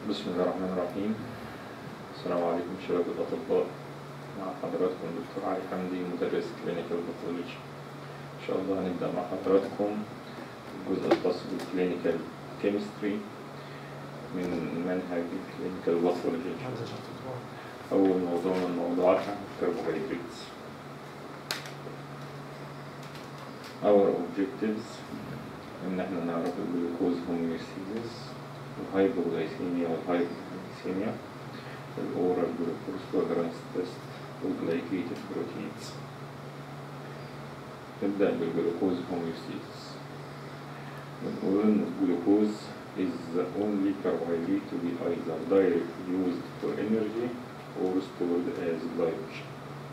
بسم الله الرحمن الرحيم السلام عليكم شباب الأطباء مع حضراتكم دكتور علي حمدي مدرس كلينيكال باثولوجي إن شاء الله هنبدأ مع حضراتكم الجزء الخاص بالكلينيكال كيمستري من منهج الكلينيكال باثولوجي أول موضوع من موضوعاتنا الكربوهيدرات Our objectives إن احنا نعرف الجلوكوز هوميوستيزيس الهايبوغلايسيميا والهايبوغلايسيميا الأورال جلوكوز تولرانس تيست والجلايكيتد بروتينز نبدأ بالجلوكوز هوميوستيزيس بنقول إن الجلوكوز is the only carbohydrate to be either directly used for energy or stored as glycogen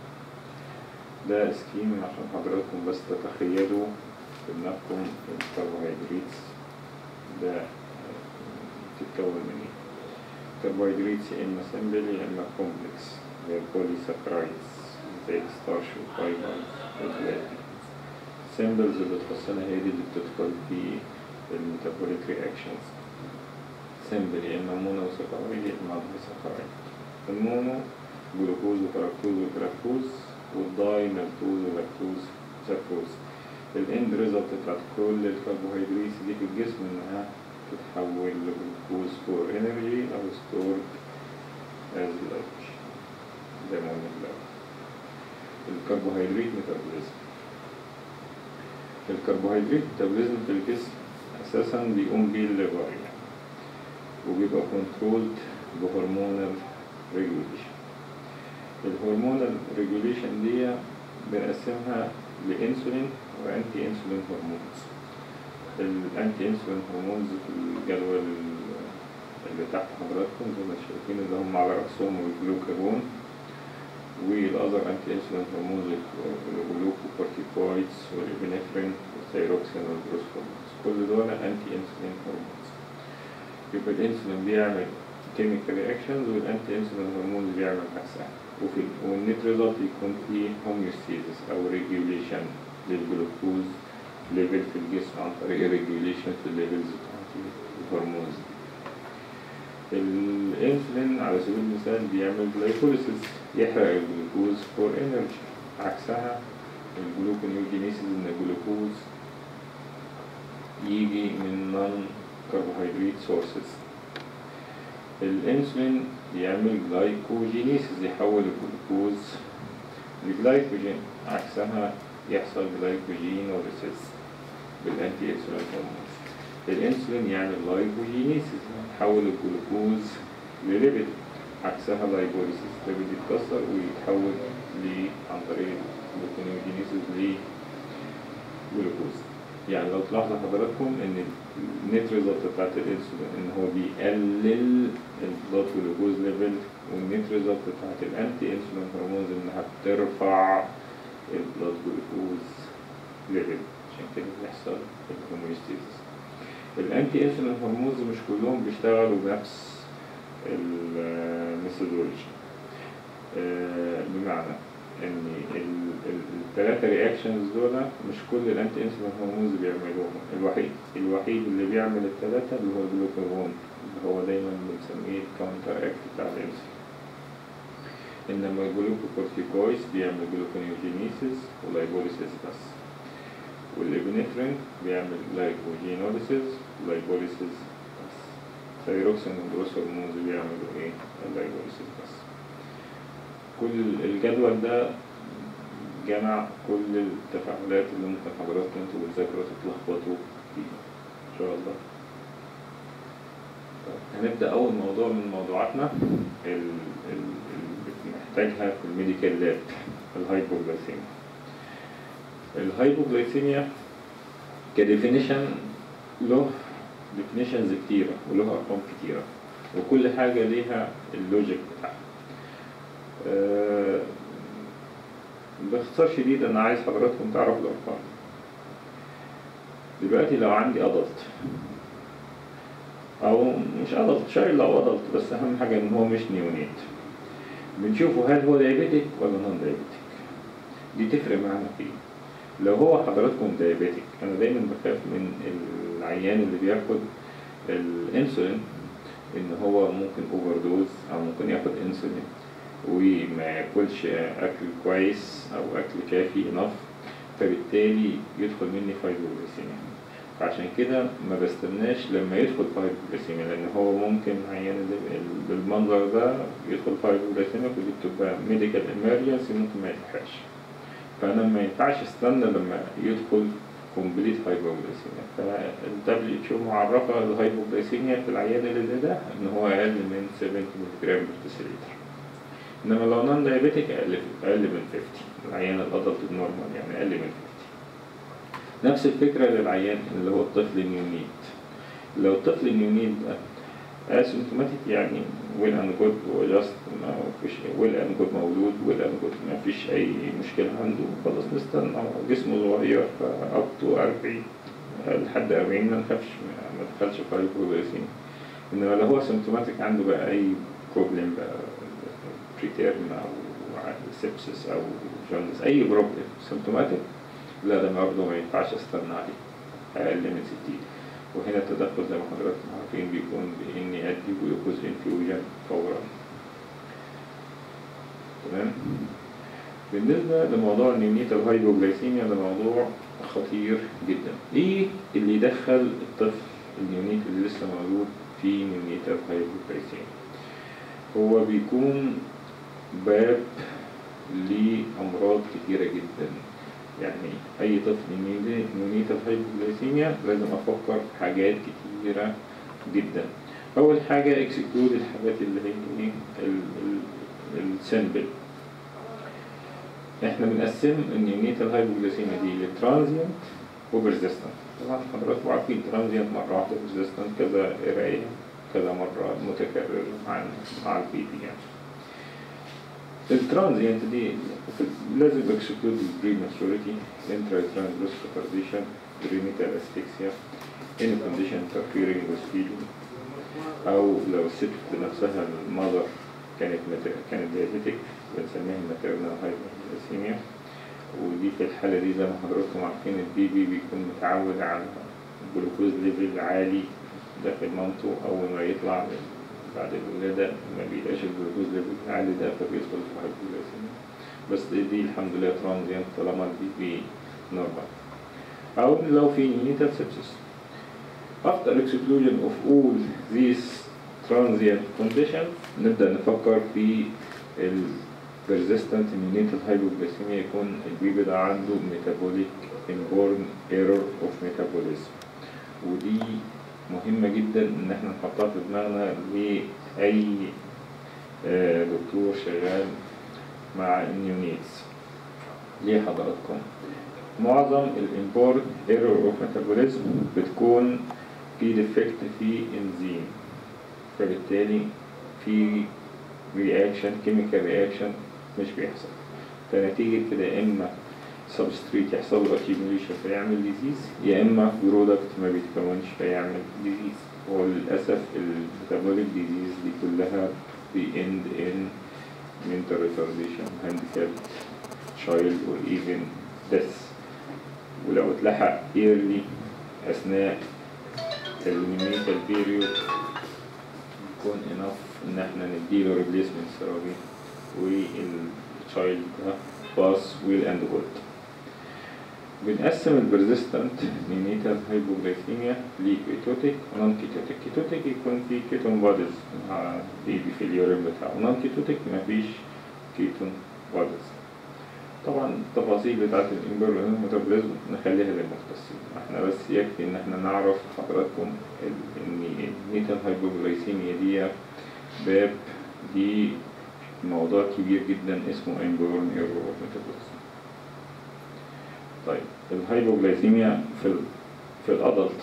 ده سكيم عشان حضراتكم بس تتخيلوا في دماغكم الكربوهيدرات ده تتكون من ايه الكربوهيدرات يا اما سمبل يا اما كومبلكس زي البوليساكرايدز زي الستارش والفايبر والجلايكيد السمبلز اللي تخصنا هي دي اللي بتدخل في الميتابوليك رياكشنز سمبل يا اما مونو سكرايد يا اما بوليساكرايد المونو جلوكوز وفركتوز وجلاكتوز والداي مالتوز ولاكتوز سكروز الاند ريزلت بتاعت كل الكربوهيدرات دي في الجسم انها تتحول لجلوكوز فور انرجي او ستور از glycogen زي ما قلنا في الاول الكربوهيدرات ميتابوليزم الكربوهيدرات ميتابوليزم في الجسم اساسا بيقوم بيه الليفر يعني وبيبقى كنترولد بهرمونال ريجوليشن الهرمونال ريجوليشن دي بنقسمها لانسولين وانتي انسولين هرمونز الانتي انسولين هرمونز في الجدول اللي تحت حضراتكم زي ما شايفين اللي هم على رأسهم الجلوكاجون والاذر انتي انسولين هرمونز الجلوكوكورتيكويدز والابنفرين والثيروكسين والبروسكومونز كل دول انتي انسولين هرمونز يبقى الانسولين بيعمل كيميكال رياكشنز والانتي انسولين هرمونز بيعمل عكسها وفي والنت ريزلت يكون في هوميوستيزيس او ريجوليشن للجلوكوز ليفل في الجسم عن طريق ريجوليشن في الليفلز بتاعت الهرمونز الانسولين على سبيل المثال بيعمل جلايكوليسيس يحرق الجلوكوز فور انرجي عكسها الجلوكونيوجينيسيس ان الجلوكوز يجي من نون كربوهيدرات سورسز الانسولين يعمل جلايكوجينيسيس يحول الجلوكوز لجلايكوجين عكسها يحصل جلايكوجينوليسيس بالانتي انسولين هرمونز الانسولين يعمل لايكوجينيسيس يحول الجلوكوز لليبيد عكسها لايبوليسيس الليبيد يتكسر ويتحول ل عن طريق الجلوكونيوجينيسيس لجلوكوز يعني لو تلاحظوا حضراتكم ان النت ريزلت بتاعت الانسولين ان هو بيقلل البلاد جلوكوز ليفل والنت ريزلت بتاعت الانتي انسولين هرمونز انها بترفع البلاد جلوكوز ليفل عشان كده بيحصل الهوميوستيزيس الانتي انسولين هرمونز مش كلهم بيشتغلوا بنفس الميثودولوجي بمعنى ان الثلاثة رياكشنز دول مش كل الانتي انسولين هرمونز بيعملوهم الوحيد الوحيد اللي بيعمل الثلاثة اللي هو الجلوكاجون اللي هو دايما بنسميه الكاونتر اكت بتاع الانسولين انما الجلوكوكورتيكويز بيعمل جلوكونيوجينيسيس ولايبوليسيس بس والابنفرين بيعمل لايكوجينوليسيس ولايبوليسيس بس ثيروكسين والجروس هرمونز بيعملوا ايه اللايبوليسيس بس كل الجدول ده جمع كل التفاعلات اللي ممكن حضراتكم انتوا بتذاكروا تتلخبطوا فيها ان شاء الله هنبدأ أول موضوع من موضوعاتنا اللي بنحتاجها في الميديكال لاب الهايبوغلايسيميا الهايبوغلايسيميا كديفينيشن له ديفينيشنز كتيرة وله أرقام كتيرة وكل حاجة ليها اللوجيك بتاعها أه باختصار شديد أنا عايز حضراتكم تعرفوا الأرقام دلوقتي لو عندي أدلت او مش ادلت شايل او ادلت بس اهم حاجه ان هو مش نيونيت بنشوفه هل هو دايابيتك ولا نون دايابيتك دي تفرق معانا في لو هو حضراتكم دايابيتك انا دايما بخاف من العيان اللي بياخد الانسولين ان هو ممكن اوفر دوز او ممكن ياخد انسولين وما ياكلش اكل كويس او اكل كافي انف فبالتالي يدخل مني فايبروجليسيميا فعشان كده ما بستناش لما يدخل فايبروجليسيميا لان هو ممكن عيان اللي- بالمنظر ده يدخل فايبروجليسيميا ودي بتبقى ميديكال امرجنسي ممكن ما يلحقش فانا ما ينفعش استنى لما يدخل كومبليت هايبوغليسيميا فالدبليو اتش او معرفه الهايبوغليسيميا في العيان اللي زي ده ان هو اقل من 70 ملي جرام بر ديسيلتر انما لو نون دايابيتيك اقل اقل من 50 العيان الادلت النورمال يعني اقل من 50 نفس الفكره للعيان اللي هو الطفل النيونيت لو الطفل النيونيت ده اسيمتوماتيك يعني ويل اند جود وجاست ما فيش ويل اند جود مولود ويل اند جود ما فيش اي مشكله عنده خلاص نستنى جسمه صغير اب تو 40 لحد 40 ما نخافش ما دخلش في هايبوغليسيميا انما لو هو سيمتوماتيك عنده بقى اي بروبلم بقى بريتيرم او سيبسس او جوندس اي بروبلم سيمتوماتيك لا ده برضه ما ينفعش استنى عليه اقل من 60 وهنا التدخل زي ما حضراتكم عارفين بيكون بإني أدي جلوكوز انفيوجن فورا تمام بالنسبة لموضوع النيونيتال هايبوغلايسيميا ده موضوع خطير جدا ايه اللي يدخل الطفل النيونيت اللي لسه مولود في نيونيتال هايبوغلايسيميا هو بيكون باب لأمراض كتيرة جدا يعني أي طفل نيونيتال هايبوغلايسيميا لازم أفكر في حاجات كتيرة جدا أول حاجة اكسكلود الحاجات اللي هي إيه السمبل احنا بنقسم النيونيتال هايبوغليسيميا دي لترانزيانت وبرزيستنت طبعا حضراتكم عارفين ترانزيانت مرة واحدة برزيستنت كذا قراية كذا مرة متكرر مع مع البيبي يعني الترانزيانت دي لازم اكسكلود البريماتوريتي انترا ترانسلوس بريميتال اسفكسيا any condition interfering with feeding أو لو الست نفسها المذر كانت مت... كانت ديابيتك بنسميها maternal hyperglycemia ودي في الحالة دي زي ما حضراتكم عارفين البيبي بيكون متعود على الجلوكوز ليفل عالي داخل مامته أول ما يطلع بعد الولادة ما بيلاقيش الجلوكوز ليفل العالي ده فبيدخل في hyperglycemia بس دي, دي الحمد لله ترانزيانت طالما البيبي نورمال أو لو في نيتال سيبسيس After exclusion of all these transient conditions نبدأ نفكر في ال persistent neonatal hypoglycemia يكون البيبي ده عنده metabolic inborn error of metabolism ودي مهمة جدا إن احنا نحطها في دماغنا لأي آه، دكتور شغال مع النيونيتس ليه حضراتكم؟ معظم الانبورن ايرور اوف ميتابوليزم بتكون في ديفكت في انزيم فبالتالي في رياكشن كيميكال رياكشن مش بيحصل فنتيجة كده يا اما سبستريت يحصل له accumulation فيعمل ديزيز يا اما برودكت ما بيتكونش فيعمل ديزيز وللأسف الميتابوليك ديزيز دي كلها بيند ان mental retardation handicapped child or even death ولو اتلحق early أثناء المينيتال بيريود يكون enough إن احنا نديله replacement therapy والchild ده باس ويل اند جود بنقسم البرزيستنت نينيتال هايبوغلايسيميا لكيتوتيك ونون كيتوتيك كيتوتيك يكون في كيتون بوديز مع بيبي في اليورين بتاعه نون كيتوتيك مفيش كيتون بوديز طبعا التفاصيل بتاعت الميتابوليزم نخليها للمختصين احنا بس يكفي ان احنا نعرف حضراتكم ال- ان النيتال هايبوغلايسيميا دي باب دي موضوع كبير جدا اسمه امبرون ايرور اوف ميتابوليزم طيب الهايبوغلايسيميا في ال في الادلت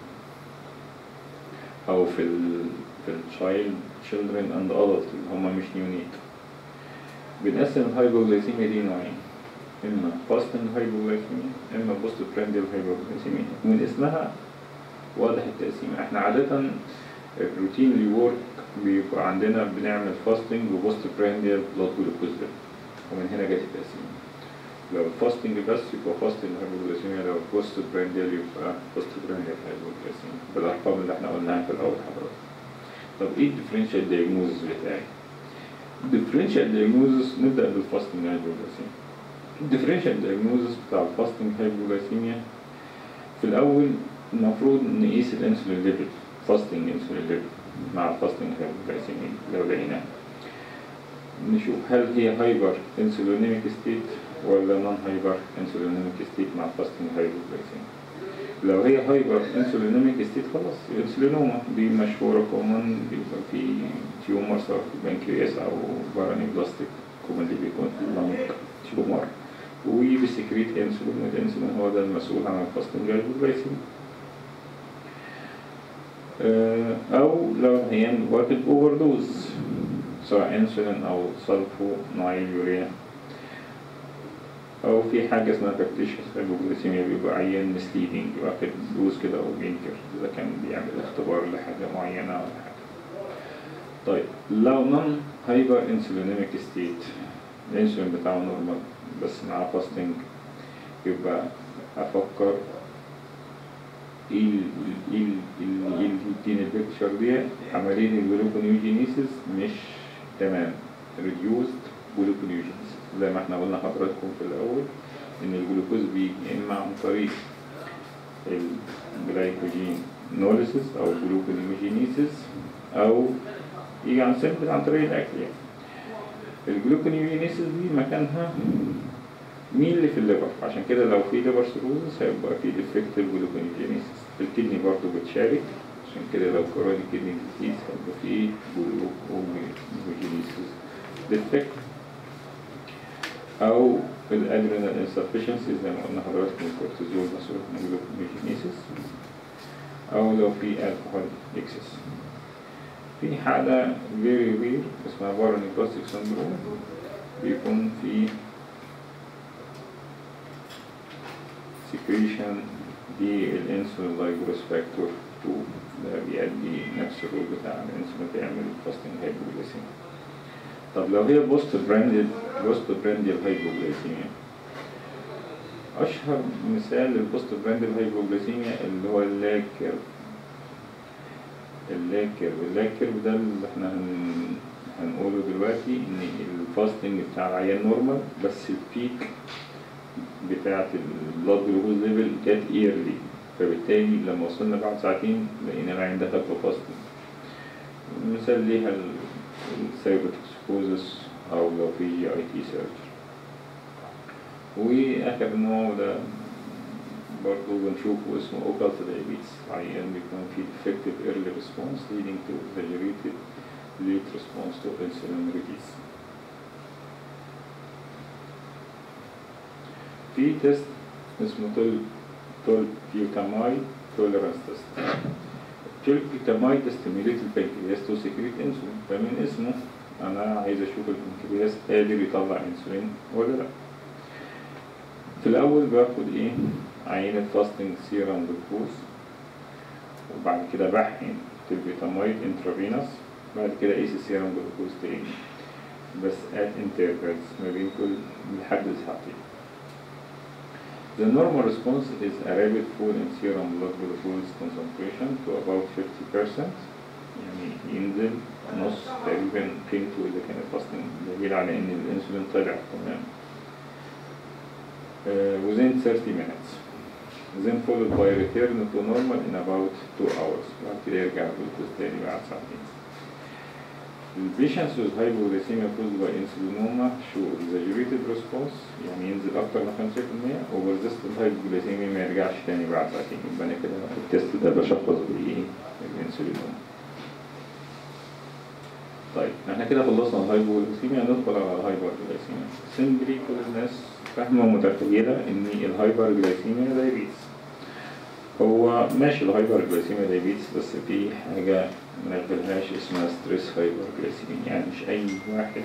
او في ال في الشايلد children and adult اللي هم مش نيونيت بنقسم الهايبوغلايسيميا دي نوعين اما فاستنج هايبوغلايسيميا اما بوست برانديال هايبوغلايسيميا من اسمها واضح التقسيم احنا عادة الروتين ريورك بيبقى عندنا بنعمل فاستنج وبوست برانديال بلاد جلوكوز ليفل ومن هنا جت التقسيم لو الفاستنج بس يبقى فاستنج هايبوغلايسيميا لو بوست برانديال يبقى بوست برانديال هايبوغلايسيميا بالارقام اللي احنا قلناها في الاول حضرتك طب ايه الديفرنشال دايجنوزس بتاعي؟ الديفرنشال دايجنوزس نبدا بالفاستنج هايبوغلاسيميا الديفرنشال دايجنوزس بتاع الفاستنج هايبوغلاسيميا في الاول المفروض نقيس الانسولين ليفل فاستنج انسولين ليفل مع الفاستنج هايبوغلاسيميا لو لقيناه نشوف هل هي هايبر انسولينيميك ستيت ولا نون هايبر انسولينيميك ستيت مع الفاستنج هايبوغلاسيميا لو هي هايبر انسولينيميك ستيت خلاص الانسولينوما دي مشهوره كومن بيبقى في تيومر سواء في البنكرياس او باراني بلاستيك كومن اللي بيكون في اللنج تيومر وبيسكريت انسولين والانسولين هو ده المسؤول عن الفاستنج هايبوغلاسيميا آه، او لو هي واخد اوفر دوز سواء انسولين او سلفو نايل يوريا او في حاجه اسمها بكتيشيوس هايبوغليسيميا بيبقى عيان مسليدنج واخد دوز كده او بينكر اذا كان بيعمل اختبار لحاجه معينه ولا حاجه طيب لو نون هايبر انسولينيميك ستيت الانسولين بتاعه نورمال بس مع فاستنج يبقى افكر ايه ال- ايه ال- ال- ايه اللي يديني البيكتشر دي عمليه الجلوكونيوجينيسيس مش تمام ريديوزد جلوكونيوجينيسيس زي ما احنا قلنا حضراتكم في الاول ان الجلوكوز بيجي يا اما عن طريق الجلايكوجين نوليسيس او جلوكونيوجينيسيس او يجي عن سيمبل عن طريق الاكل يعني الجلوكونيوجينيسيس دي مكانها مين اللي في الليفر عشان كده لو في ليفر سيروزس هيبقى في ديفكت الجلوكونيوجينيسيس الكدني برضه بتشارك عشان كده لو كوروني كدني ديزيز هيبقى في جلوكونيوجينيسيس ديفكت او الادرينال انسفشنسي زي ما قلنا حضراتكم الكورتيزول مسؤول عن الجلوكونيوجينيسيس او لو في الكحول اكسس في حالة فيري رير اسمها باروني بلاستيك سندروم بيكون في سكريشن دي الانسولين لايبروس فاكتور 2 ده بيأدي نفس الرول بتاع الانسولين بيعمل فاستنج هايبوغليسيميا طب لو هي بوست براندد بوست براندد هايبوغليسيميا اشهر مثال للبوست براندد هايبوغليسيميا اللي هو اللاج كيرف اللاج كيرف اللاج كيرف ده اللي احنا هن... هنقوله دلوقتي ان الفاستنج بتاع العيان نورمال بس البيك بتاعة البلاد جلوكوز ليفل جت ايرلي فبالتالي لما وصلنا بعد ساعتين لقينا العين دخل في فاستنج مثال ليها السيروتوكسيكوزس او لو في جي اي تي سيرجري واخر نوع ده برضه بنشوفه اسمه اوكالت دايابيتس عيان بيكون فيه defective early response leading to exaggerated late response to insulin release في تيست اسمه تول تول بيوتامايد توليرانس تيست تول بيوتامايد ستيميليت البنكرياس تو سكريت انسولين فمن اسمه انا عايز اشوف البنكرياس قادر يطلع انسولين ولا لا في الاول باخد ايه عينة فاستنج سيرم جلوكوز وبعد كده بحقن تلبيتامايد انترافينوس بعد كده قيس السيرم جلوكوز تاني بس at intervals ما بين كل لحد ساعتين The normal response is a rapid fall in serum blood glucose concentration to about 50% يعني ينزل نص تقريبا قيمته إذا كان فاستنج دليل على إن الأنسولين طلع تمام uh, within 30 minutes then followed by return to normal in about 2 hours بعد كده يرجع الجلوكوز تاني بعد ساعتين البيشنتس with hypoglycemia caused by insulinoma show exaggerated response يعني ينزل أكتر من 5% و resistant hypoglycemia ما يرجعش تاني بعد ساعتين يبقى أنا كده في التست ده بشخص بإيه؟ الانسولينوما طيب احنا كده خلصنا الهايبوغليسيميا ندخل على الهايبرجلايسيميا سيمبلي كل الناس فاهمة ومتخيلة إن الهايبرجلايسيميا دايبيتس هو ماشي الهايبرجلايسيميا دايبيتس بس في حاجة ما نقبلهاش اسمها ستريس هايبرجلايسيميا يعني مش أي واحد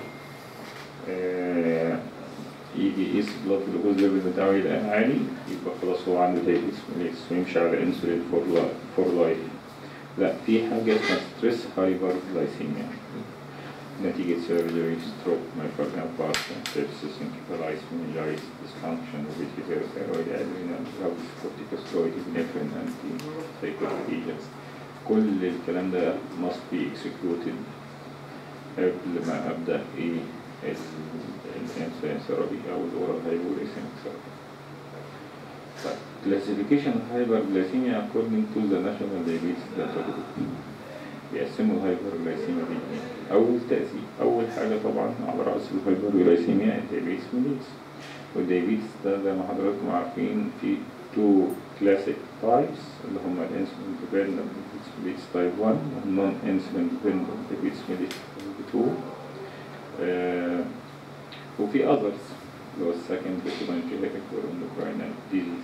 آه يجي يقيس بلاد جلوكوز ليفل بتاعه يلاقيه عالي يبقى خلاص هو عنده دايبيتس ويمشي على انسولين فور فور لايف لا في حاجة اسمها ستريس هايبرجلايسيميا نتيجة سيرجري ستروك مايكارديال انفاركشن سيبسيس انكفالايتس meningitis dysfunction obesity thyroid adrenal drugs corticosteroid epinephrine anti psychotic agents كل الكلام ده must be executed قبل ما أبدأ إيه الانسولين ثيرابي أو الأورال هايبوريسيميك ثيرابي طيب classification of hyperglycemia according to the national diabetes data group يقسموا الهايبرجلايسيميا دي إيه؟ أول تأثير أول حاجة طبعا على رأس الهايبرجلايسيميا الديابيتس ميليتس والديابيتس ده زي ما حضراتكم عارفين في تو كلاسيك تايبس اللي هم الانسولين ديبندنت ديابيتس تايب 1 والنون انسولين ديبندنت ديابيتس ميليتس تايب 2 آه وفي others اللي هو السكند بانكيليتيك والاندوكراينال ديزيز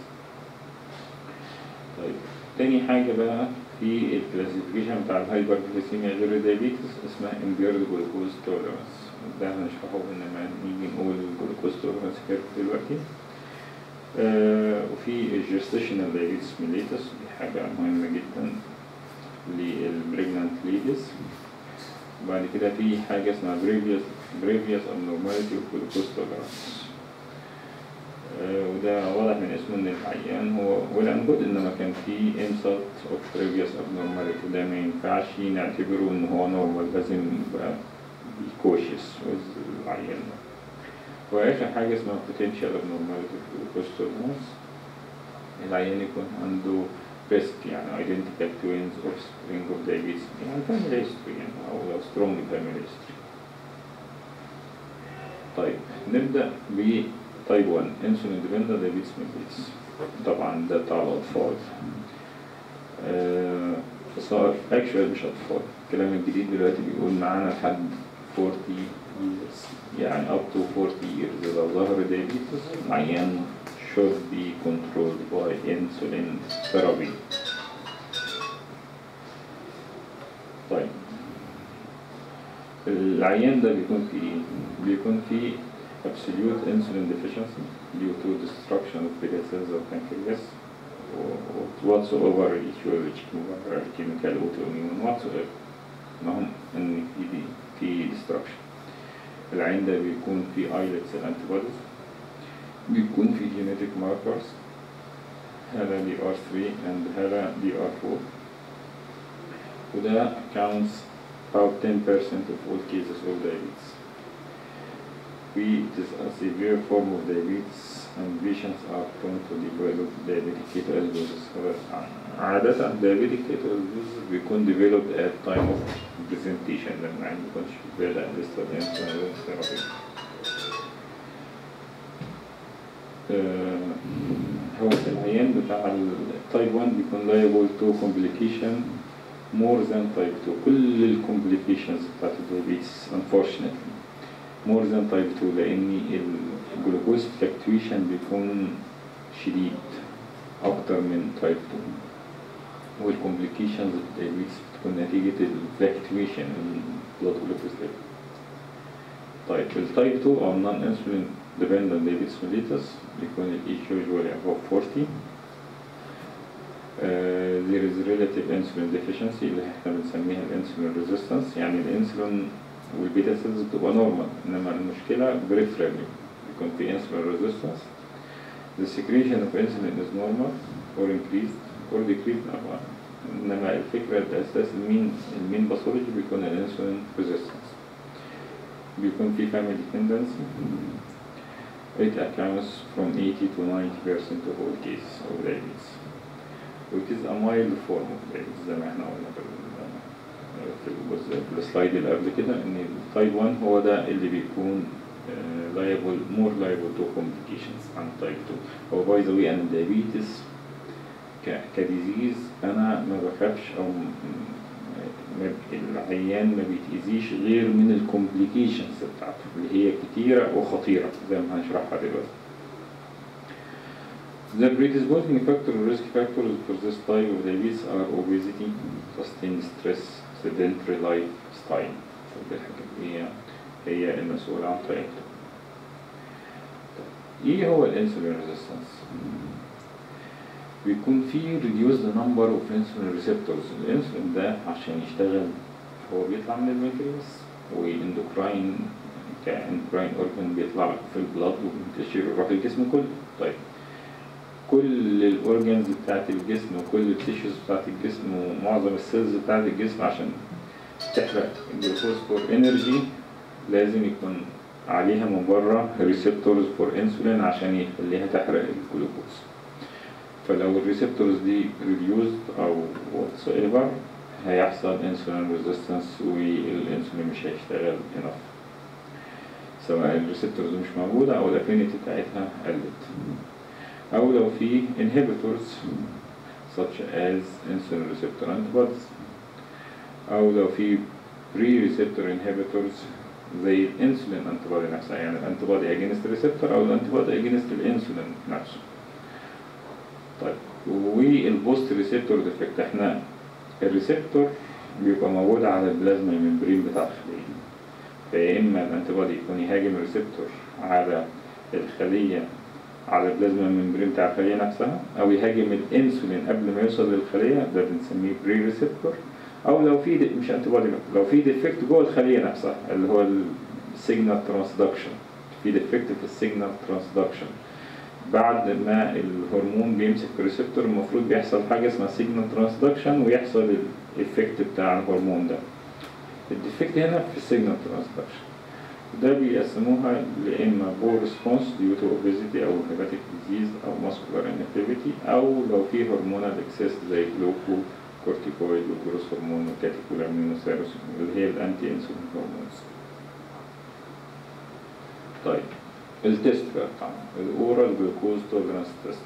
طيب تاني حاجة بقى في الكلاسيفيكيشن بتاع الهايبرجليسيميا غير الدايابيتس اسمها impaired glucose tolerance ده هنشرحه لما نيجي نقول الجلوكوز تولرانس كيرف دلوقتي آه وفي الجستيشنال دايابيتس ميليتس دي حاجة مهمة جدا للبريجنانت ليديز وبعد كده في حاجة اسمها previous previous abnormality of glucose tolerance آه وده واضح من اسمه ان العيان هو ولا جود انما كان في insult of previous abnormality ده ما ينفعش نعتبره ان هو نورمال لازم يبقى كوشيس العيان ده واخر حاجة اسمها potential abnormality of glucose tolerance العيان يكون عنده risk يعني identical twins offspring of diabetes يعني family history يعني أو strong family history طيب نبدأ ب تايب 1 انسولين ديبندنت دايابيتس ميليتس طبعا ده بتاع الأطفال آه صار اكشوال مش أطفال الكلام الجديد دلوقتي بيقول معانا لحد 40 years يعني up to 40 years لو ظهر diabetes العيان should be controlled by insulin therapy طيب العيان ده بيكون في ايه؟ بيكون في absolute insulin deficiency due to destruction of beta cells of pancreas whatsoever etiology chemical autoimmune whatsoever المهم ان في دي في destruction العين ده بيكون في ايلتس الانتيبوديز بيكون في genetic markers هذا دي ار 3 and هذا دي ار 4 وده accounts about 10% of all cases of diabetes we it is a severe form of diabetes and patients are prone to develop diabetic ketoacidosis عادة diabetic ketoacidosis بيكون developed at time of presentation لما العين بيكونش بدأ لسه الانسولين ثيرابي هو العيان بتاع التايب 1 بيكون liable to complication more than type 2 كل الكومبليكيشنز بتاعت الدايابيتس unfortunately more than type 2 لأن الجلوكوز fluctuation بيكون شديد أكتر من type 2 والكومبليكيشنز الدايابيتس بتكون نتيجة الفلكتويشن البلاد جلوكوز ليفل طيب التايب 2 أو non insulin dependent diabetes mellitus بيكون ال EQ usually above 40 Uh, there is relative insulin deficiency اللي احنا بنسميها الانسولين resistance يعني الانسولين والبيتا سيلز بتبقى نورمال انما المشكله بريفرالي بيكون في insulin resistance the secretion of insulin is normal or increased or decreased طبعا انما الفكره الاساس المين المين باثولوجي بيكون الانسولين resistance بيكون في family tendency it accounts from 80 to 90% of all cases of diabetes which is a mild form of diabetes زي ما احنا قلنا في في الجزء في السلايد اللي قبل كده ان التايب 1 هو ده اللي بيكون liable more liable to complications عن تايب 2 هو باي ذا واي انا الدايابيتس كديزيز انا ما بخافش او العيان ما بيتأذيش غير من الكومبليكيشنز بتاعته اللي هي كتيرة وخطيرة زي ما هنشرحها دلوقتي The predisposing factor or risk factors for this type of diabetes are obesity, sustained stress, sedentary lifestyle. دي الحاجات هي هي المسؤولة عن طريقته. ايه هو الانسولين ريزيستنس؟ بيكون في reduced number of insulin receptors الانسولين ده عشان يشتغل هو بيطلع من البنكرياس والاندوكراين كاندوكراين اورجن بيطلع في البلاد وبينتشر يروح الجسم كله طيب كل الاورجنز بتاعت الجسم وكل التيشوز بتاعت الجسم ومعظم السيلز بتاعت الجسم عشان تحرق الجلوكوز فور انرجي لازم يكون عليها من بره ريسبتورز فور انسولين عشان يخليها تحرق الجلوكوز فلو الريسبتورز دي ريديوزد او واتس ايفر هيحصل انسولين ريزيستنس والانسولين مش هيشتغل انف سواء الريسبتورز مش موجودة او الافينيتي بتاعتها قلت او لو في inhibitors such as insulin receptor antibodies او لو في pre-receptor inhibitors زي الانسولين انتبادي نفسها يعني الانتبادي اجينست الريسبتور او الانتبادي اجينست الانسولين نفسه طيب والبوست ريسبتور ديفكت احنا الريسبتور بيبقى موجود على البلازما ممبرين بتاع الخلية فيا اما الانتبادي يكون يهاجم الريسبتور على الخلية على البلازما ممبرين بتاع الخلية نفسها او يهاجم الانسولين قبل ما يوصل للخلية ده بنسميه بري ريسبتور او لو في دي مش انتي بودي لو في ديفكت جوه الخليه نفسها اللي هو السيجنال ترانسدكشن في ديفكت في السيجنال ترانسدكشن بعد ما الهرمون بيمسك في الريسبتور المفروض بيحصل حاجه اسمها سيجنال ترانسدكشن ويحصل الايفكت بتاع الهرمون ده الديفكت هنا في السيجنال ترانسدكشن ده بيقسموها يا اما بور ريسبونس ديو تو اوبيزيتي او هيباتيك ديزيز او ماسكولار انكتيفيتي او لو في هرمونال اكسس زي جلوكو كورتيكويد وجروس هرمون وكاتيكولامين وسيروسين اللي هي الانتي انسولين هرمونز طيب التست بقى بتاعنا الاورال جلوكوز توليرانس تيست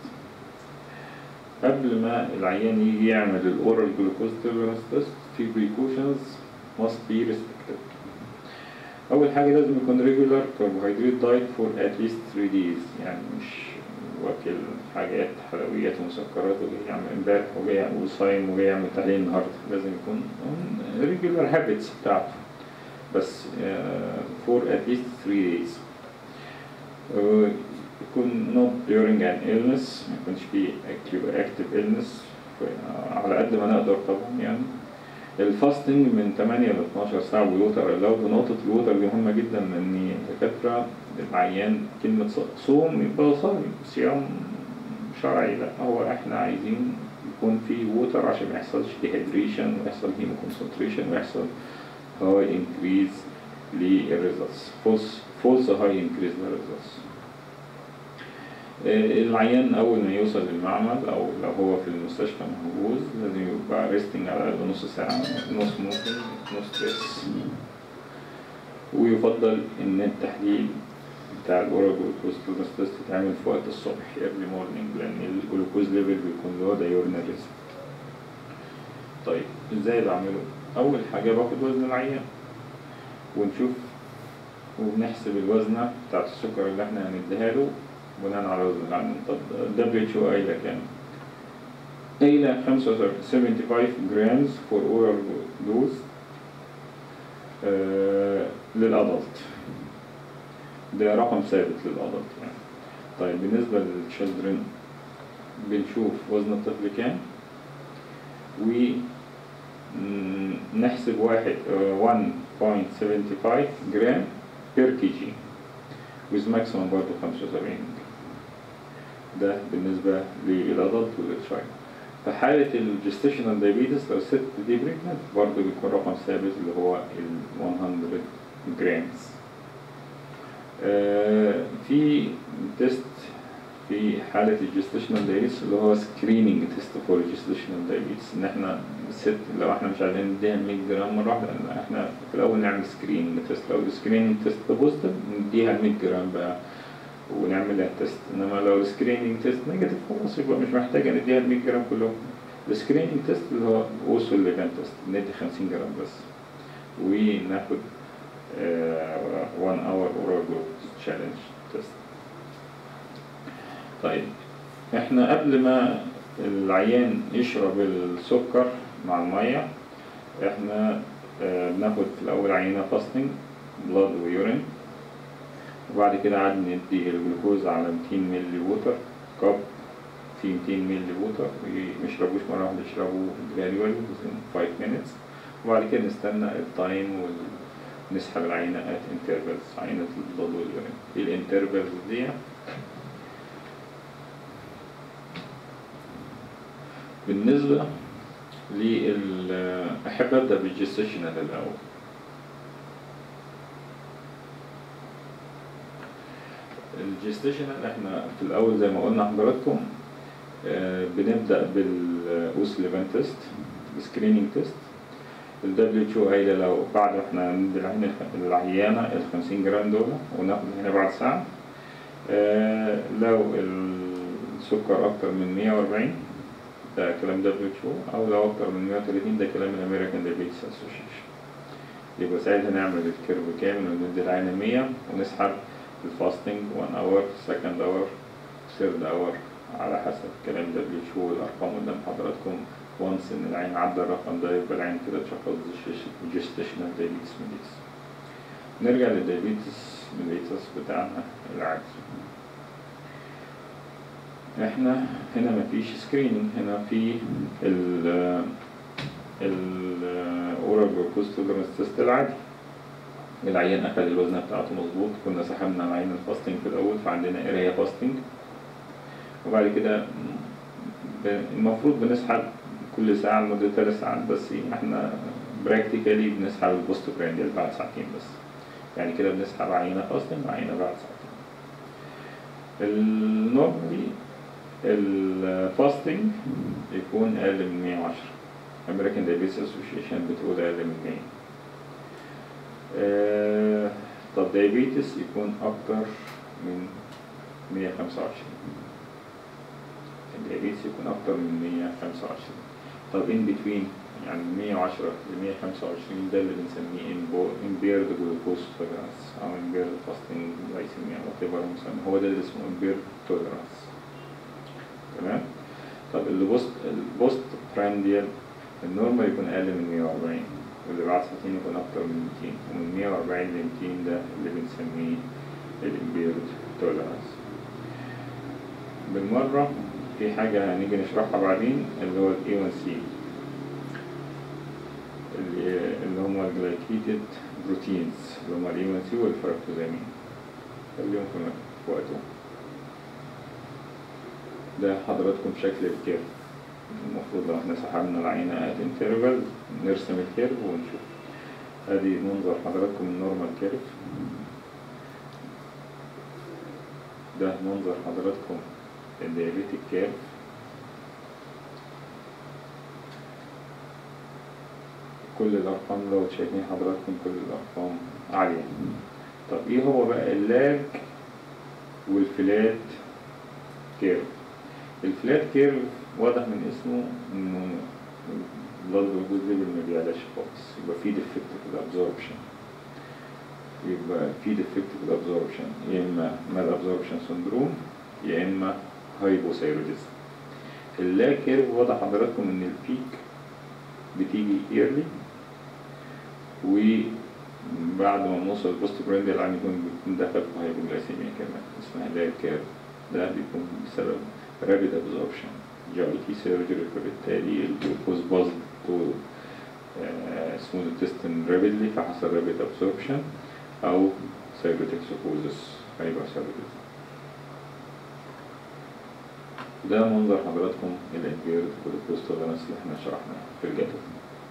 قبل ما العيان يجي يعمل الاورال جلوكوز توليرانس تيست في بريكوشنز must be respected اول حاجه لازم يكون ريجولار carbohydrate diet for at least 3 days يعني مش واكل حاجات حلويات ومسكرات وجاي يعمل امبارح وجاي وصايم وجاي يعمل تحليل النهارده لازم يكون ريجولار هابتس بتاعته بس فور at least 3 days uh, يكون not during an illness ما يكونش فيه active illness على قد ما نقدر طبعا يعني الفاستنج من 8 ل 12 ساعة ويوتر لو بنقطة الوتر دي مهمة جدا لأن الدكاترة العيان كلمة صوم يبقى صايم صيام شرعي لا هو احنا عايزين يكون في ووتر عشان ما يحصلش ديهيدريشن ويحصل هيمو كونسنتريشن ويحصل هاي انكريز للريزلتس فولس فولس هاي انكريز للريزلتس العيان أول ما يوصل للمعمل أو لو هو في المستشفى محجوز لازم يبقى ريستنج على الأقل نص ساعة نص ممكن نص ستريس ويفضل إن التحليل بتاع الأورال جلوكوز تولرنس تيست يتعمل في وقت الصبح early morning لأن الجلوكوز ليفل بيكون له ده يورنال ريسك طيب ازاي بعمله؟ أول حاجة باخد وزن العيان ونشوف وبنحسب الوزنة بتاعت السكر اللي احنا هنديها له بناء على وزن العيان طب دبليو اتش او قايلة كام؟ قايلة 75 جرامز فور اورال دوز آه للأدلت ده رقم ثابت للأدلت يعني طيب بالنسبة للشلدرن بنشوف وزن الطفل كام ونحسب واحد uh, 1.75 جرام بير كي جي with maximum برضه 75 ده بالنسبة للأدلت والتشايلد في حالة الجستيشنال دايبيتس لو الست دي بريجننت برضه بيكون رقم ثابت اللي هو ال 100 جرامز آه في تيست في حالة الجستيشنال دايبيتس اللي هو سكريننج تيست فور الجستيشنال دايبيتس ان احنا الست لو احنا مش عايزين نديها 100 جرام مرة واحدة لان احنا في الاول نعمل سكريننج تيست لو السكريننج تيست بوزيتيف نديها 100 جرام بقى ونعمل لها تيست انما لو السكريننج تيست نيجاتيف خلاص يبقى مش محتاجة نديها 100 جرام كلهم السكريننج تيست اللي هو اوسو ليفان تيست ندي 50 جرام بس وناخد 1 اور اورال جلوكوز تشالنج تيست طيب احنا قبل ما العيان يشرب السكر مع المية احنا اه بناخد في الاول عينة فاستنج بلاد ويورين وبعد كده قعد ندي الجلوكوز على 200 مللي ووتر كاب في 200 مللي ووتر ما يشربوش مرة واحدة يشربوا جراديوالي within 5 minutes وبعد كده نستنى التايم وال نسحب العينة at intervals عينة البلاد واليورين الانترفالز دي بالنسبة لل أحب أبدأ بالجستيشنال الأول الجستيشنال احنا في الأول زي ما قلنا حضراتكم آه، بنبدأ بالأوس ليفان تيست سكريننج تيست ال WHO قايلة لو بعد احنا ندي العين الخ- العيانة ال 50 جرام دول وناخد هنا بعد ساعة آه، لو السكر أكتر من 140 ده كلام WHO أو لو أكتر من 130 ده كلام الأمريكان دايبيتس أسوشيشن يبقى ساعتها نعمل الكيرف كامل وندي العين 100 ونسحب الفاستنج 1 اور سكند اور ثيرد اور على حسب كلام WHO والأرقام قدام حضراتكم وانس إن العين عدى الرقم ده يبقى العين كده اتشخص جيستيشنال دايبيتس ميليتس نرجع للدايبيتس ميليتس بتاعنا العادي احنا هنا مفيش سكريننج هنا في ال ال اورال جلوكوز توليرانس تيست العادي العيان اخذ الوزن بتاعته مظبوط كنا سحبنا العين الفاستنج في الاول فعندنا اريا فاستنج وبعد كده ب- المفروض بنسحب كل ساعة لمدة ثلاث ساعات بس احنا براكتيكالي بنسحب البوست برانديال بعد ساعتين بس يعني كده بنسحب عينة فاستنج وعينة بعد ساعتين النورمالي الفاستنج يكون أقل من 110 American Diabetes Association بتقول أقل من 100 آه، طب diabetes يكون أكتر من 125 الديابيتس يكون أكتر من 125 طب in between يعني من 110 ل 125 ده اللي بنسميه imbo- impaired glucose tolerance أو impaired fasting glycemia whatever مسمى هو ده اللي اسمه impaired tolerance تمام طب اللي بوست البوست برانديال النورمال يكون أقل من 140 واللي بعد ساعتين يكون أكتر من 200 ومن 140 ل 200 ده اللي بنسميه الامبيرد توليرانس بالمرة في حاجة هنيجي نشرحها بعدين اللي هو ال A1C اللي اللي هم الجلايكيتد بروتينز اللي هم ال A1C والفركتوزامين خليهم في في وقتهم ده حضراتكم شكل الكيرف المفروض لو احنا سحبنا العينة ات انترفال نرسم الكيرف ونشوف ادي منظر حضراتكم النورمال كيرف ده منظر حضراتكم الديابيتك كيرف كل الارقام لو شايفين حضراتكم كل الارقام عالية طب ايه هو بقى اللاج والفلات كيرف الفلات كيرف واضح من اسمه انه البلاد جلوكوز ليفل ما بيعلاش خالص يبقى في ديفكت في الابزوربشن يبقى في ديفكت في الابزوربشن يا اما مال ابزوربشن سندروم يا اما هايبوثايروديزم اللاج كيرف واضح حضراتكم ان البيك بتيجي ايرلي وبعد ما نوصل البوست براندي العين يكون بيكون دخل في هايبوجلايسيميا كمان اسمها لاج كيرف ده بيكون بسبب رابيد ابزوربشن جي اي تي سيرجري فبالتالي الجلوكوز باظ تو سمول تيستن رابيدلي فحصل رابيد ابزوربشن او سايروتكسوكوزس هايبوثايروديزم ده منظر حضراتكم الانفيرد جلوكوز تولرانس اللي احنا شرحناه في الجدول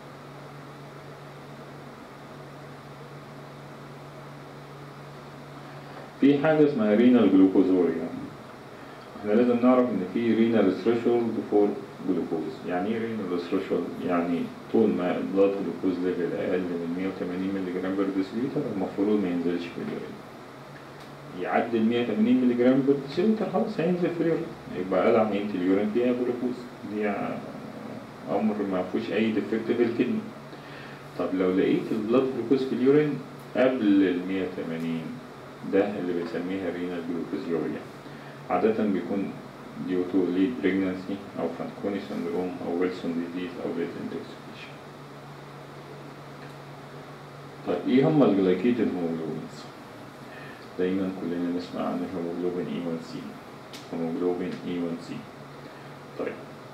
في حاجة اسمها رينال جلوكوزوريا احنا لازم نعرف ان في رينال ثريشولد فور جلوكوز يعني ايه رينال ثريشولد يعني طول ما البلاد جلوكوز ليفل اقل من 180 مللي جرام بر ديسيليتر المفروض ما ينزلش في اليورين يعدي ال 180 مللي جرام بر ديسيليتر خلاص هينزل في اليورين يبقى قلع عينة اليورين فيها جلوكوز دي امر ما فيهوش اي ديفكت في الكدني طب لو لقيت البلاد جلوكوز في اليورين قبل ال 180 ده اللي بنسميها رينال جلوكوزيوريا عادة بيكون due to late pregnancy أو فانكوني syndrome أو ويلسون disease أو late intoxication. طيب إيه هم الجلايكيتد هيموجلوبينز؟ دايما كلنا نسمع عن الهيموجلوبين E1C هيموجلوبين E1C طيب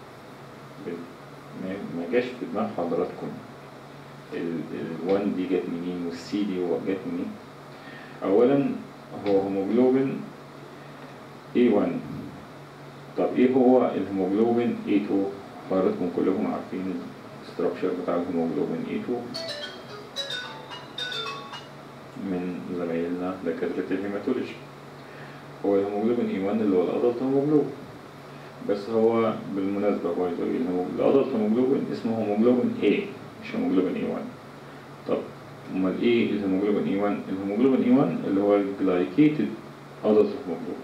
ما ما جاش في دماغ حضراتكم ال 1 دي جت منين والسي دي هو جت منين؟ أولا هو هيموجلوبين A1 طب ايه هو الهيموجلوبين A2 حضراتكم كلكم عارفين الستراكشر بتاع الهيموجلوبين A2 من زمايلنا دكاترة الهيماتولوجي هو الهيموجلوبين A1 اللي هو الأدلت هيموجلوبين بس هو بالمناسبة باي ذا واي الأدلت هيموجلوبين اسمه هيموجلوبين A مش هيموجلوبين A1 طب امال ايه الهيموجلوبين A1 الهيموجلوبين A1 اللي هو الجلايكيتد أدلت هيموجلوبين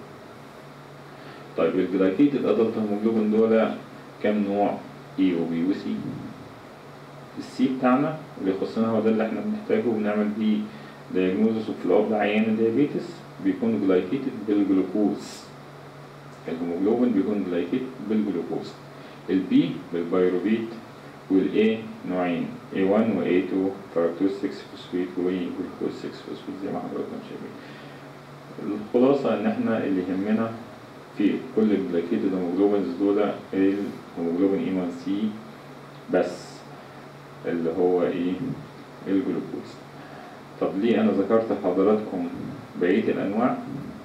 طيب الجلايكيتد أدلت هيموجلوبين دول كام نوع A و B و C السي بتاعنا اللي يخصنا هو ده اللي احنا بنحتاجه وبنعمل بيه diagnosis وفولو اب لعيان الديابيتس بيكون جلايكيتد بالجلوكوز الهيموجلوبين بيكون جلايكيتد بالجلوكوز البي بالبيروفيت والاي نوعين A1 و A2 فركتوز 6 فوسفيت وجلوكوز 6 فوسفيت زي ما حضراتكم شايفين الخلاصة ان احنا اللي يهمنا في كل الجلايكيتد هيموجلوبينز دول الهيموجلوبين A1C بس اللي هو ايه الجلوكوز طب ليه انا ذكرت لحضراتكم بقية الانواع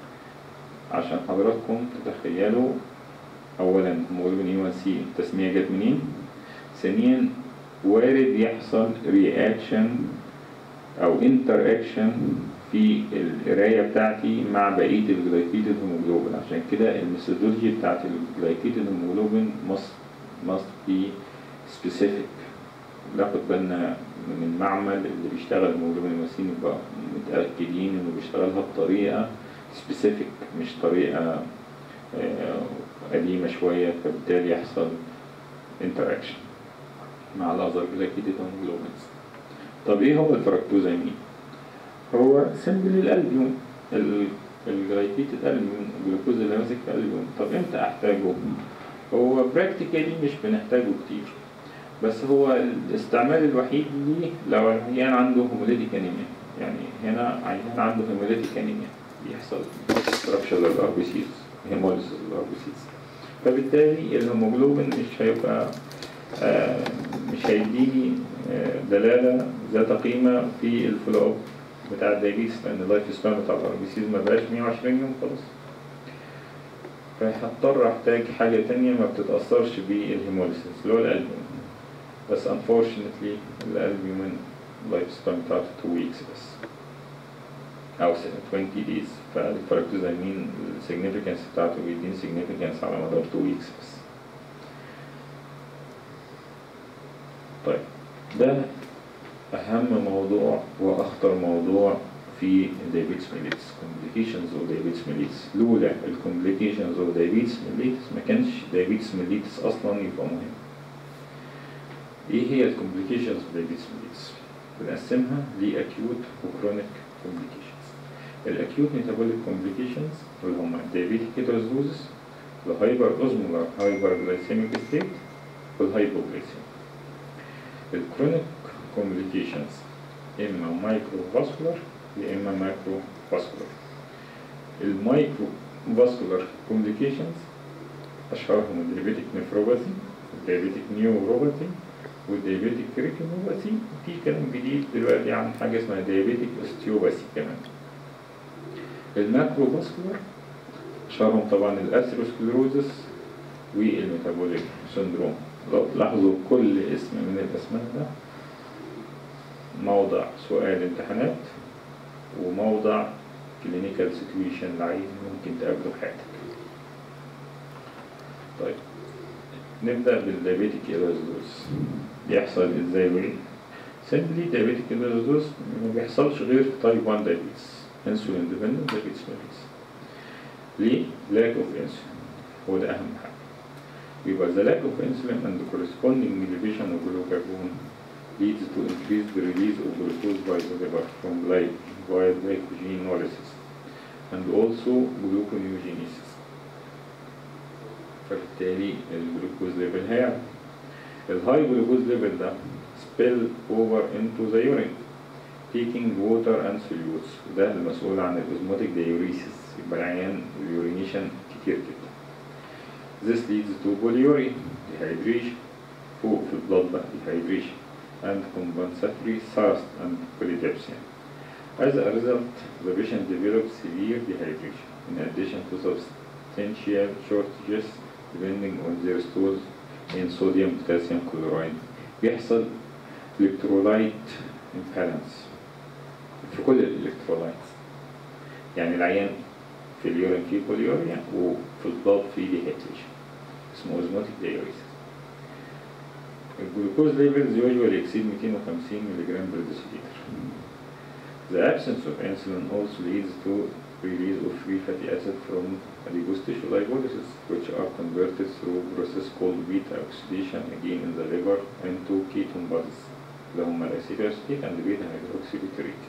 عشان حضراتكم تتخيلوا اولا هيموجلوبين A1C التسمية جت منين ثانيا وارد يحصل رياكشن او انتر اكشن في القرايه بتاعتي مع بقيه الجلايكيتد هيموجلوبين عشان كده الميثودولوجي بتاعت الجلايكيتد هيموجلوبين must must be specific ناخد بالنا من المعمل اللي بيشتغل هيموجلوبين المسين يبقى متاكدين انه بيشتغلها بطريقه سبيسيفيك مش طريقه آه، قديمه شويه فبالتالي يحصل انتراكشن مع الاذر جلايكيتد هيموجلوبينز طب ايه هو الفركتوزامين هو سمبل الالبيوم الجلايكيتد البيوم الجلوكوز اللي ماسك في الالبيوم طب امتى احتاجه هو براكتيكالي مش بنحتاجه كتير بس هو الاستعمال الوحيد ليه لو العيان عنده هيموليتيك انيميا يعني هنا عيان عنده هيموليتيك انيميا بيحصل رابشر للار بي سيز هيموليسيس للار بي سيز فبالتالي الهيموجلوبين مش هيبقى آه، مش هيديني آه، دلالة ذات قيمة في الفولو اب بتاع الدايبيتس لأن اللايف سبان بتاع الار بي سيز ما بقاش 120 يوم خلاص فهضطر احتاج حاجة تانية ما بتتأثرش بالهيموليسيس اللي هو الألبوم بس unfortunately الألبومين اللايف سبان بتاعته 2 weeks بس أو 20 days فالفركتوزامين السيجنيفيكانس بتاعته بيدين significance على مدار 2 weeks بس طيب ده أهم موضوع وأخطر موضوع في diabetes mellitus complications of diabetes mellitus لولا ال complications of diabetes mellitus ما كانش diabetes mellitus أصلا يبقى مهم إيه هي ال complications of diabetes mellitus؟ بنقسمها ل acute و chronic complications ال acute metabolic complications اللي هما diabetic ketoacidosis الهايبر osmolar hyperglycemic state والهايبوغليسيميا الكرونيك كومبليكيشنز اما مايكرو فاسكولار يا اما ماكرو فاسكولار المايكرو فاسكولار كومبليكيشنز اشهرهم الديابيتيك نفروباثي الديابيتيك نيوروباثي والديابيتيك ريتينوباثي في كلام جديد دلوقتي عن حاجه اسمها ديابيتيك اوستيوباثي كمان الماكرو فاسكولار اشهرهم طبعا الاثيروسكليروزس والميتابوليك سندروم لو تلاحظوا كل اسم من الاسماء ده موضع سؤال امتحانات وموضع كلينيكال سيتويشن لعين ممكن تقابله في حياتك طيب نبدأ بالديابيتيك ايروزوس بيحصل ازاي وليه؟ سيمبلي ديابيتيك ايروزوس ما بيحصلش غير في تايب 1 دايابيتس انسولين ديبندنت دايابيتس ميليتس ليه؟ lack of insulin هو ده أهم حاجة يبقى the lack of insulin and the corresponding elevation of glucagon leads to increased release of glucose by the liver from gly via glycogenolysis and also gluconeogenesis فبالتالي الجلوكوز ليفل هيعلى الهاي جلوكوز ليفل ده spill over into the urine taking water and solutes ده المسؤول عن الاسموتيك diuresis يبقى العيان اليورينيشن كتير جدا This leads to polyuria dehydration فوق في البلد بقى dehydration and compensatory thirst and polydipsia As a result, the patient develops severe dehydration in addition to substantial shortages depending on their stools in sodium potassium chloride بيحصل electrolyte imbalance في كل الالكترولايت يعني العيان في اليورين فيه بوليوريا وفي البلاد فيه dehydration اسمه osmotic diuresis الجلوكوز levels usually exceed 250 ملغ per deciliter The absence of insulin also leads to release of free fatty acid from adipose tissue lipolysis, which are converted through process called beta oxidation again in the liver into ketone bodies اللي هم الاسيتوسيتيك and beta hydroxybutyrate.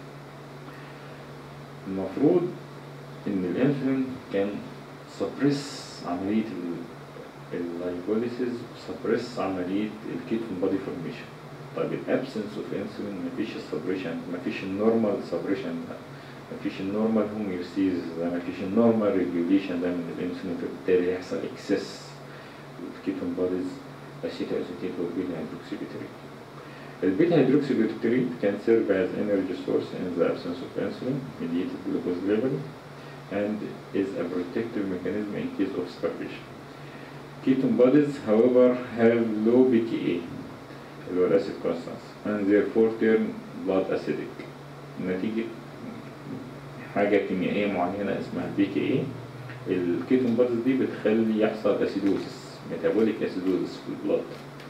المفروض ان الانسولين كان سبريس عملية اللايبوليسيس سبريس عملية الكيتون بودي فورميشن طيب الابسنس اوف انسولين مفيش السبريشن مفيش النورمال سبريشن ده مفيش النورمال هوميوستيز ده مفيش النورمال ريجوليشن ده من الانسولين فبالتالي يحصل اكسس الكيتون بوديز اسيتو اسيتيت والبيتا هيدروكسيبيتريت البيتا هيدروكسيبيتريت can serve as energy source in the absence of insulin mediated glucose level and is a protective mechanism in case of starvation. Ketone bodies, however, have low pKa, اللي هو الأسيد كونستانس and therefore turn blood acidic نتيجة حاجة كيميائية معينة اسمها بي كي اي الكيتون بوديز دي بتخلي يحصل اسيدوزس ميتابوليك اسيدوزس في البلاد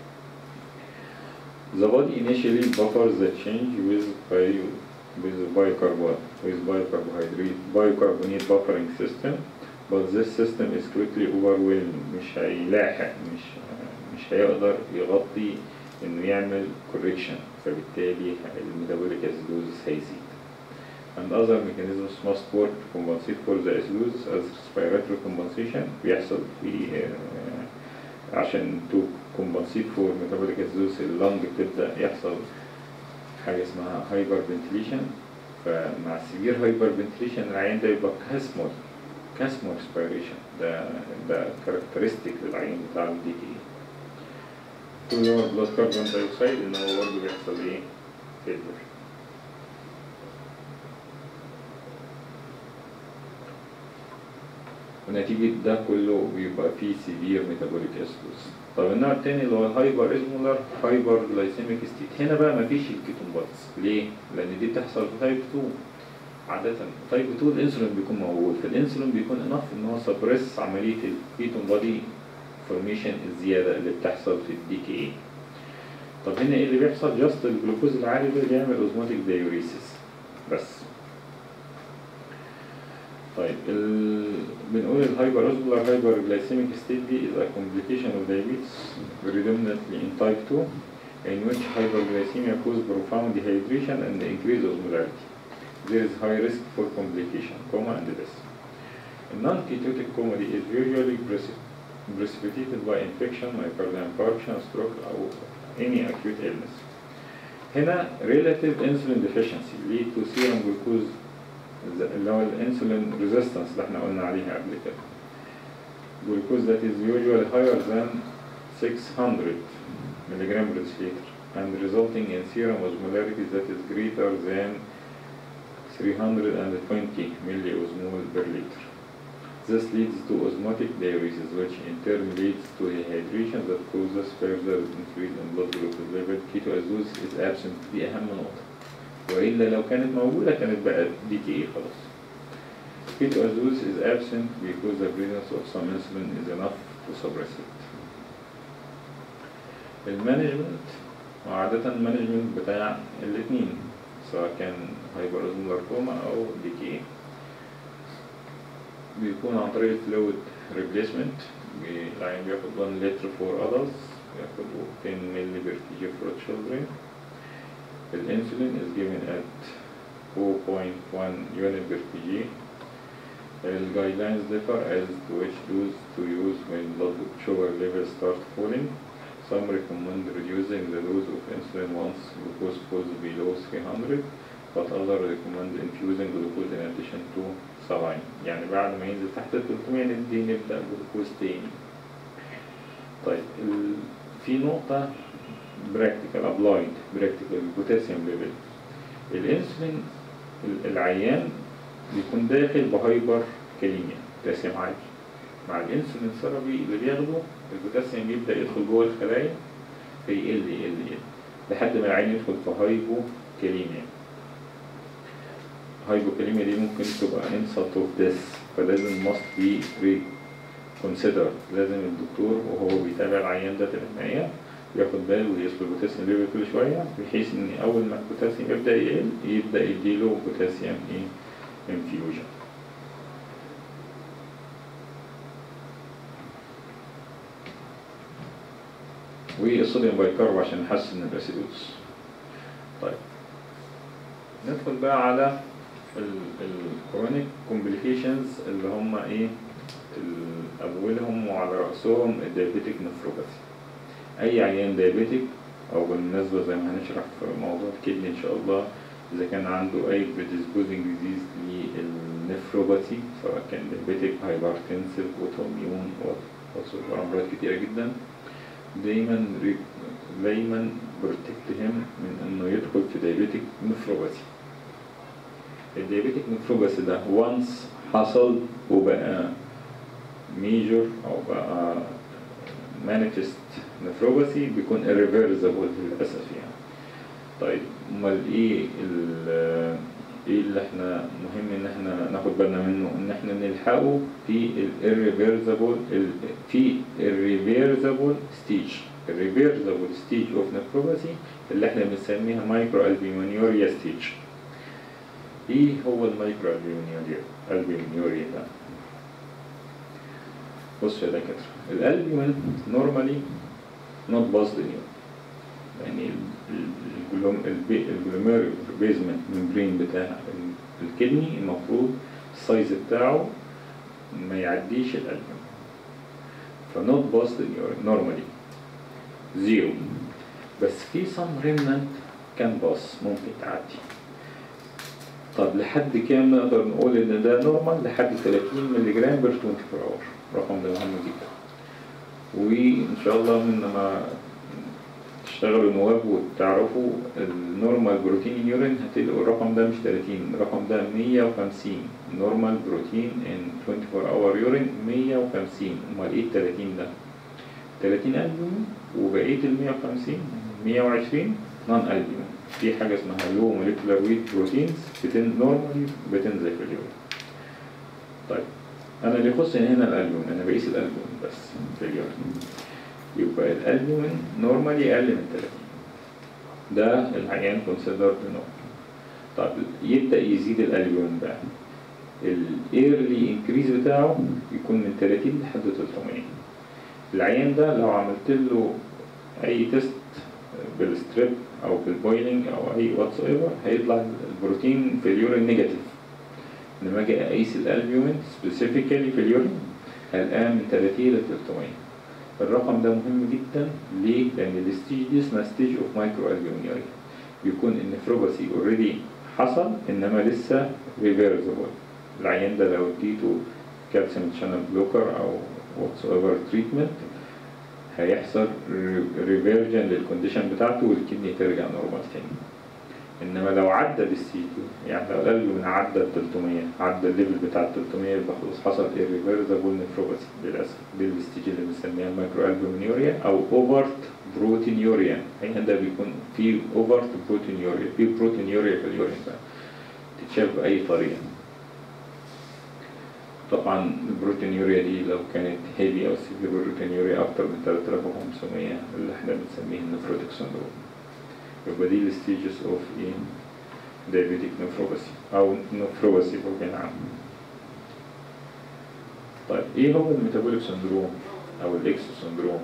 The body initially buffers the change with bio with bicarbonate with biocarbohydrate bicarbonate buffering system but this system is quickly overwhelmed مش هيلاحق مش مش هيقدر يغطي انه يعمل correction فبالتالي الميتابوليك acidosis هيزيد and other mechanisms must work to compensate for the acidosis as respiratory compensation بيحصل في uh, عشان to compensate for metabolic acidosis اللنج بتبدأ يحصل حاجة اسمها هايبر فنتليشن فمع السيفير هايبر فنتليشن العين ده يبقى كاسمول كاسمول respiration ده ده كاركترستيك للعين بتاع الدي تي كل هو بلاد كربون دايوكسيد ان هو برضه بيحصل ايه فيلر ونتيجة ده كله بيبقى فيه سيفير ميتابوليك اسيدوز طب النوع التاني اللي هو الهايبر ازمولار هايبر جلايسيميك ستيت هنا بقى مفيش الكيتون بودز ليه؟ لأن دي بتحصل في تايب 2 عادة تايب 2 الانسولين بيكون موجود فالانسولين بيكون انف ان هو سبريس عملية الكيتون بودي فورميشن الزيادة اللي بتحصل في الدي كي اي طب هنا ايه اللي بيحصل جاست الجلوكوز العالي ده بيعمل اوزموتيك دايوريسيس بس طيب ال... بنقول الهايبر اوزمولار هايبر جلايسيميك ستيت دي is a complication of diabetes predominantly in type 2 in which hyperglycemia cause profound dehydration and increased osmolarity. There is high risk for complication, coma and death. A non-ketotic coma is usually preci- precipitated by infection, myocardial infarction, stroke أو any acute illness. هنا relative insulin deficiency lead to serum glucose اللي هو الانسولين ريزيستنس اللي احنا قلنا عليها قبل كده. Glucose that is usually higher than 600 milligram per deciliter and resulting in serum osmolarity that is greater than 320 milliosmol per liter. This leads to osmotic diuresis, which in turn leads to dehydration that causes further increase in blood glucose level. Ketoacidosis is absent دي أهم نقطة. وإلا لو كانت موجودة كانت بقى دي تي إيه خلاص. Ketoacidosis is absent because the presence of some insulin is enough to suppress it. المانجمنت وعادة المانجمنت بتاع الاتنين سواء كان هايبر كوما أو دي كي بيكون عن طريق فلويد ريبليسمنت العين بياخد 1 لتر فور adults بياخد 10 مللي بير كي جي for children الانسولين is given at 4.1 unit per kg The guidelines differ as to which dose to use when blood sugar levels start falling. Some recommend reducing the dose of insulin once glucose falls below 300, but others recommend infusing glucose in addition to saline. يعني بعد ما ينزل تحت ال 300 ندي نبدأ جلوكوز تاني. طيب ال... في نقطة براكتيكال ابلايد براكتيكال بوتاسيوم ليفل الانسولين ال- العيان بيكون داخل بهايبر كاليميا بوتاسيوم عالي مع الانسولين ثيرابي اللي بياخده البوتاسيوم يبدا يدخل جوه الخلايا فيقل يقل يقل لحد ما العين يدخل في هايبوكاليميا هايبوكاليميا دي ممكن تبقى insult of death فلازم must be reconsidered لازم الدكتور وهو بيتابع العيان ده في العناية ياخد باله ويقيس له البوتاسيوم ليفل كل شوية بحيث إن أول ما البوتاسيوم يبدأ يقل يبدأ يديله بوتاسيوم إيه انفيوجن والصوديوم بايكارب عشان نحسن الاسيدوز طيب ندخل بقى على الكرونيك كومبليكيشنز اللي هم ايه ال- اولهم وعلى راسهم الدايابيتيك نفروباثي اي عيان دايابيتيك او بالمناسبه زي ما هنشرح في موضوع الكدني ان شاء الله اذا كان عنده اي predisposing disease للنفروباثي سواء كان دايابيتيك هايبرتنسيف اوتوميون امراض كتيره جدا دايما ري- دايما بروتكت هيم من انه يدخل في دايابيتيك نفروباثي الدايابيتيك نفروباثي ده وانس حصل وبقى ميجور او بقى مانيفست نفروباثي بيكون irreversible للاسف يعني طيب امال ايه ال- ايه اللي احنا مهم ان احنا ناخد بالنا منه ان احنا نلحقه في ال irreversible ال- في irreversible stage irreversible stage of nephropathy اللي احنا بنسميها مايكرو البيمونيوريا ستيج ايه هو المايكرو البيمونيوريا البيمونيوريا ده بص يا دكاتره الالبيومين نورمالي نوت باصد يعني الجلومير بيزمنت ممبرين بتاع ال- الكدني المفروض السايز بتاعه ما يعديش الالبيوم فنوت باصد نورمالي زيرو بس في some remnant كان باص ممكن تعدي طب لحد كام نقدر نقول ان ده نورمال لحد 30 مللي جرام بير 24 اور الرقم ده مهم جدا وان شاء الله من ما تشتغلوا نواب وتعرفوا النورمال بروتين يورين هتلاقوا الرقم ده مش 30 الرقم ده 150 نورمال بروتين ان 24 اور يورين 150 امال ايه ال 30 ده 30 البوم وبقيه ال 150 120 نون البوم في حاجه اسمها لو موليكولار ويت بروتينز بتن نورمالي بتنزل في اليورين طيب انا اللي يخصني هنا الالبوم انا بقيس الالبوم بس في اليورين يبقى الالبومين نورمالي اقل من 30 ده العيان كونسيدرد نورمال طب يبدا يزيد الالبومين بقى الايرلي انكريز بتاعه يكون من 30 لحد 300 العيان ده لو عملت له اي تيست بالستريب او بالبويلنج او اي واتس ايفر هيطلع البروتين في اليورين نيجاتيف لما اجي اقيس الالبيومين سبيسيفيكالي في اليورين هلقاها من 30 ل 300 الرقم ده مهم جدا ليه؟ لان الستيج دي اسمها ستيج اوف مايكرو البيوميوريا بيكون النفروباثي اوريدي حصل انما لسه ريفيرسبل العيان ده لو اديته كالسيوم شانل بلوكر او واتس ايفر تريتمنت هيحصل ريفيرجن للكونديشن بتاعته والكدني ترجع نورمال تاني انما لو عدى الستيج دي يعني لو قال من عدى ال 300 عدى الليفل بتاع ال 300 يبقى خلاص حصل irreversible nephropathy للاسف دي الستيج اللي بنسميها مايكرو البومينيوريا او اوفرت بروتينيوريا هنا ده بيكون في اوفرت بروتينيوريا في بروتينيوريا في اليورين بقى تتشاف باي طريقه طبعا البروتينيوريا دي لو كانت هيفي او سيفير بروتينيوريا اكتر من 3500 اللي احنا بنسميه النفروتيك سندروم يبقى دي الستيجز اوف ايه diabetic nephropathy او nephropathy بوجه عام طيب ايه هو الميتابوليك سندروم او الاكس سندروم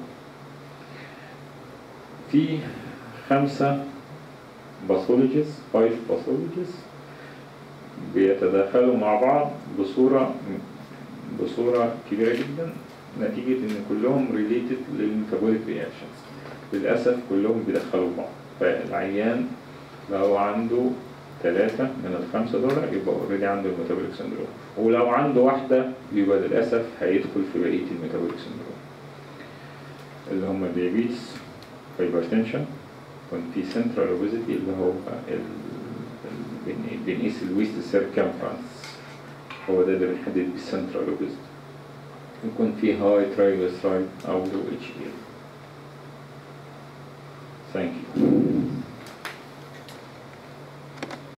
في خمسة باثولوجيز فايف باثولوجيز بيتداخلوا مع بعض بصورة بصورة كبيرة جدا نتيجة ان كلهم ريليتد للميتابوليك رياكشنز للأسف كلهم بيدخلوا بعض فالعيان لو عنده ثلاثة من الخمسة دول يبقى اوريدي عنده الميتابوليك سندروم ولو عنده واحدة يبقى للأسف هيدخل في بقية الميتابوليك سندروم اللي هم الديابيتس هايبرتنشن في سنترال اوبيزيتي اللي هو ال... ال... بنقيس الويست سيركمفرنس هو ده اللي بنحدد بالسنترال اوبيزيتي يكون في هاي triglyceride أو low HDL Thank you